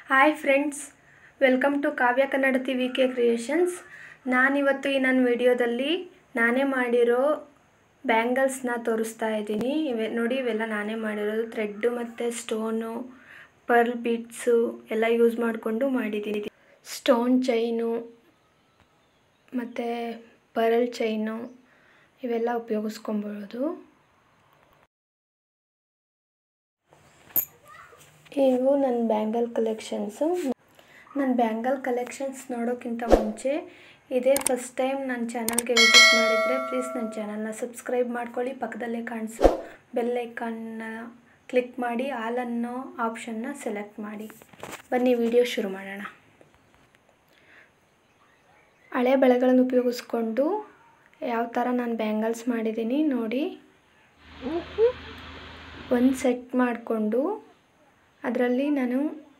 hi friends welcome to Kavya Kannadathi V K creations ನಾನಿವತ್ತು ಈ ನನ್ನ ವಿಡಿಯೋದಲ್ಲಿ ನಾನೇ ಮಾಡಿರೋ ಬ್ಯಾಂಗಲ್ಸ್ನ ತೋರಿಸ್ತಾ ಇದ್ದೀನಿ ಇವೆ ನೋಡಿ ಇವೆಲ್ಲ ನಾನೇ ಮಾಡಿರೋದು ಥ್ರೆಡ್ಡು ಮತ್ತು ಸ್ಟೋನು ಪರ್ಲ್ ಬೀಡ್ಸು ಎಲ್ಲ ಯೂಸ್ ಮಾಡಿಕೊಂಡು ಮಾಡಿದ್ದೀನಿ ಸ್ಟೋನ್ ಚೈನು ಮತ್ತು ಪರ್ಲ್ ಚೈನು ಇವೆಲ್ಲ ಉಪಯೋಗಿಸ್ಕೊಬೋದು ಇವು ನನ್ನ ಬ್ಯಾಂಗಲ್ ಕಲೆಕ್ಷನ್ಸು ನನ್ನ ಬ್ಯಾಂಗಲ್ ಕಲೆಕ್ಷನ್ಸ್ ನೋಡೋಕ್ಕಿಂತ ಮುಂಚೆ ಇದೇ ಫಸ್ಟ್ ಟೈಮ್ ನನ್ನ ಚಾನಲ್ಗೆ ವಿಸಿಟ್ ಮಾಡಿದರೆ ಪ್ಲೀಸ್ ನನ್ನ ಚಾನಲ್ನ ಸಬ್ಸ್ಕ್ರೈಬ್ ಮಾಡ್ಕೊಳ್ಳಿ ಪಕ್ಕದಲ್ಲೇ ಕಾಣಿಸೋ ಬೆಲ್ ಐಕಾನ್ನ ಕ್ಲಿಕ್ ಮಾಡಿ ಆಲ್ ಅನ್ನೋ ಆಪ್ಷನ್ನ ಸೆಲೆಕ್ಟ್ ಮಾಡಿ ಬನ್ನಿ ವಿಡಿಯೋ ಶುರು ಮಾಡೋಣ ಹಳೆ ಬೆಳೆಗಳನ್ನು ಉಪಯೋಗಿಸ್ಕೊಂಡು ಯಾವ ಥರ ನಾನು ಬ್ಯಾಂಗಲ್ಸ್ ಮಾಡಿದ್ದೀನಿ ನೋಡಿ ಒಂದು ಸೆಟ್ ಮಾಡಿಕೊಂಡು ಅದರಲ್ಲಿ ನಾನು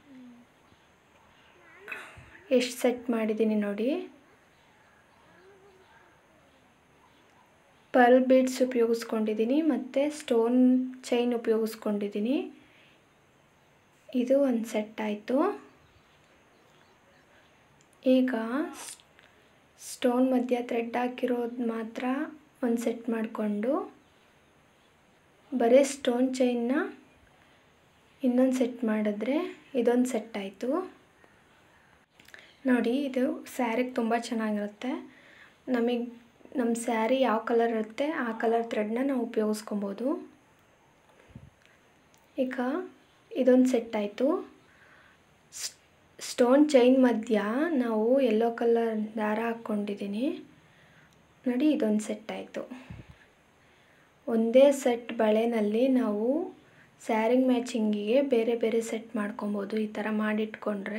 ಎಷ್ಟು ಸೆಟ್ ಮಾಡಿದ್ದೀನಿ ನೋಡಿ ಪರ್ಲ್ ಬೀಡ್ಸ್ ಉಪಯೋಗಿಸ್ಕೊಂಡಿದ್ದೀನಿ ಮತ್ತು ಸ್ಟೋನ್ ಚೈನ್ ಉಪಯೋಗಿಸ್ಕೊಂಡಿದ್ದೀನಿ ಇದು ಒಂದು ಸೆಟ್ ಆಯಿತು ಈಗ ಸ್ಟೋನ್ ಮಧ್ಯ ಥ್ರೆಡ್ ಹಾಕಿರೋದು ಮಾತ್ರ ಒಂದು ಸೆಟ್ ಮಾಡಿಕೊಂಡು ಬರೀ ಸ್ಟೋನ್ ಚೈನ್ನ ಇನ್ನೊಂದು ಸೆಟ್ ಮಾಡಿದ್ರೆ ಇದೊಂದು ಸೆಟ್ ಆಯಿತು ನೋಡಿ ಇದು ಸ್ಯಾರಿಗೆ ತುಂಬ ಚೆನ್ನಾಗಿರುತ್ತೆ ನಮಗೆ ನಮ್ಮ ಸ್ಯಾರಿ ಯಾವ ಕಲರ್ ಇರುತ್ತೆ ಆ ಕಲರ್ ಥ್ರೆಡ್ನ ನಾವು ಉಪಯೋಗಿಸ್ಕೊಬೋದು ಈಗ ಇದೊಂದು ಸೆಟ್ ಆಯಿತು ಸ್ಟೋನ್ ಚೈನ್ ಮಧ್ಯ ನಾವು ಯೆಲ್ಲೋ ಕಲರ್ ದಾರ ಹಾಕ್ಕೊಂಡಿದ್ದೀನಿ ನೋಡಿ ಇದೊಂದು ಸೆಟ್ ಆಯಿತು ಒಂದೇ ಸೆಟ್ ಬಳೆನಲ್ಲಿ ನಾವು ಸ್ಯಾರಿಂಗ್ ಮ್ಯಾಚಿಂಗಿಗೆ ಬೇರೆ ಬೇರೆ ಸೆಟ್ ಮಾಡ್ಕೊಬೋದು ಈ ಥರ ಮಾಡಿಟ್ಕೊಂಡ್ರೆ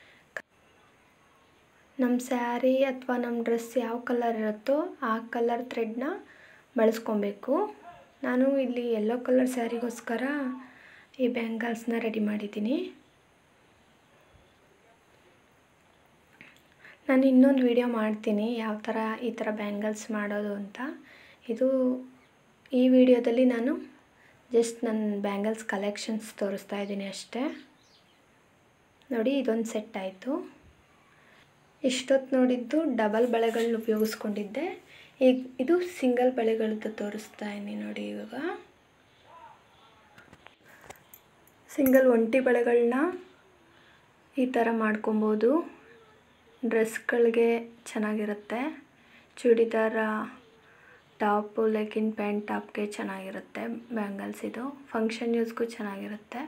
ನಮ್ಮ ಸ್ಯಾರಿ ಅಥವಾ ನಮ್ಮ ಡ್ರೆಸ್ ಯಾವ ಕಲರ್ ಇರುತ್ತೋ ಆ ಕಲರ್ ಥ್ರೆಡ್ನ ಬಳಸ್ಕೊಬೇಕು ನಾನು ಇಲ್ಲಿ ಯೆಲ್ಲೋ ಕಲರ್ ಸ್ಯಾರಿಗೋಸ್ಕರ ಈ ಬ್ಯಾಂಗಲ್ಸ್ನ ರೆಡಿ ಮಾಡಿದ್ದೀನಿ ನಾನು ಇನ್ನೊಂದು ವಿಡಿಯೋ ಮಾಡ್ತೀನಿ ಯಾವ ಥರ ಈ ಥರ ಬ್ಯಾಂಗಲ್ಸ್ ಮಾಡೋದು ಅಂತ ಇದು ಈ ವಿಡಿಯೋದಲ್ಲಿ ನಾನು ಜಸ್ಟ್ ನನ್ನ ಬ್ಯಾಂಗಲ್ಸ್ ಕಲೆಕ್ಷನ್ಸ್ ತೋರಿಸ್ತಾ ಇದ್ದೀನಿ ಅಷ್ಟೇ ನೋಡಿ ಇದೊಂದು ಸೆಟ್ ಆಯಿತು ಇಷ್ಟೊತ್ತು ನೋಡಿದ್ದು ಡಬಲ್ ಬಳೆಗಳನ್ನ ಉಪಯೋಗಿಸ್ಕೊಂಡಿದ್ದೆ ಈಗ ಇದು ಸಿಂಗಲ್ ಬಳೆಗಳದ್ದು ತೋರಿಸ್ತಾ ಇದ್ದೀನಿ ನೋಡಿ ಇವಾಗ ಸಿಂಗಲ್ ಒಂಟಿ ಬಳೆಗಳನ್ನ ಈ ಥರ ಮಾಡ್ಕೊಬೋದು ಡ್ರೆಸ್ಗಳಿಗೆ ಚೆನ್ನಾಗಿರುತ್ತೆ ಚೂಡಿದಾರ ಟಾಪು ಲೆಗಿನ್ ಪ್ಯಾಂಟ್ ಟಾಪ್ಗೆ ಚೆನ್ನಾಗಿರುತ್ತೆ ಬ್ಯಾಂಗಲ್ಸ್ ಇದು ಫಂಕ್ಷನ್ ಯೂಸ್ಗೂ ಚೆನ್ನಾಗಿರುತ್ತೆ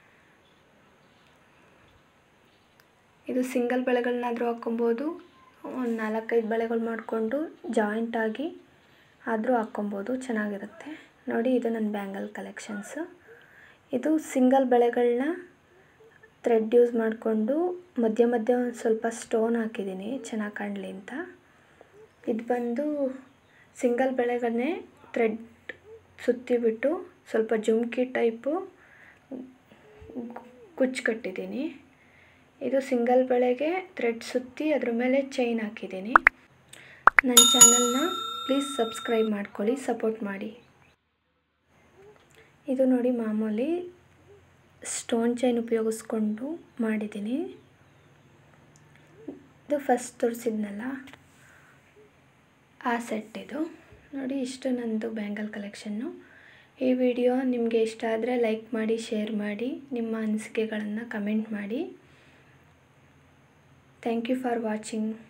ಇದು ಸಿಂಗಲ್ ಬಳೆಗಳನ್ನಾದರೂ ಹಾಕ್ಕೊಬೋದು ಒಂದು ನಾಲ್ಕೈದು ಬಳೆಗಳು ಮಾಡಿಕೊಂಡು ಜಾಯಿಂಟಾಗಿ ಆದರೂ ಹಾಕ್ಕೊಬೋದು ಚೆನ್ನಾಗಿರುತ್ತೆ ನೋಡಿ ಇದು ನನ್ನ ಬ್ಯಾಂಗಲ್ ಕಲೆಕ್ಷನ್ಸು ಇದು ಸಿಂಗಲ್ ಬಳೆಗಳನ್ನ ಥ್ರೆಡ್ ಯೂಸ್ ಮಾಡಿಕೊಂಡು ಮಧ್ಯ ಮಧ್ಯ ಒಂದು ಸ್ವಲ್ಪ ಸ್ಟೋನ್ ಹಾಕಿದ್ದೀನಿ ಚೆನ್ನಾಗಿ ಕಾಣಲಿ ಅಂತ ಇದು ಬಂದು ಸಿಂಗಲ್ ಬೆಳೆಗನ್ನೇ ಥ್ರೆಡ್ ಸುತ್ತಿಬಿಟ್ಟು ಸ್ವಲ್ಪ ಜುಮ್ಕಿ ಟೈಪು ಕುಚ್ಚು ಕಟ್ಟಿದ್ದೀನಿ ಇದು ಸಿಂಗಲ್ ಬಳೆಗೆ ಥ್ರೆಡ್ ಸುತ್ತಿ ಅದ್ರ ಮೇಲೆ ಚೈನ್ ಹಾಕಿದ್ದೀನಿ ನನ್ನ ಚಾನಲ್ನ ಪ್ಲೀಸ್ ಸಬ್ಸ್ಕ್ರೈಬ್ ಮಾಡ್ಕೊಳ್ಳಿ ಸಪೋರ್ಟ್ ಮಾಡಿ ಇದು ನೋಡಿ ಮಾಮೂಲಿ ಸ್ಟೋನ್ ಚೈನ್ ಉಪಯೋಗಿಸ್ಕೊಂಡು ಮಾಡಿದ್ದೀನಿ ಇದು ಫಸ್ಟ್ ತೋರಿಸಿದ್ನಲ್ಲ ಆ ಸೆಟ್ ಇದು ನೋಡಿ ಇಷ್ಟು ನನ್ನದು ಬ್ಯಾಂಗಲ್ ಕಲೆಕ್ಷನ್ನು ಈ ವಿಡಿಯೋ ನಿಮಗೆ ಇಷ್ಟ ಆದರೆ ಲೈಕ್ ಮಾಡಿ ಶೇರ್ ಮಾಡಿ ನಿಮ್ಮ ಅನಿಸಿಕೆಗಳನ್ನು ಕಮೆಂಟ್ ಮಾಡಿ ಥ್ಯಾಂಕ್ ಯು ಫಾರ್ ವಾಚಿಂಗ್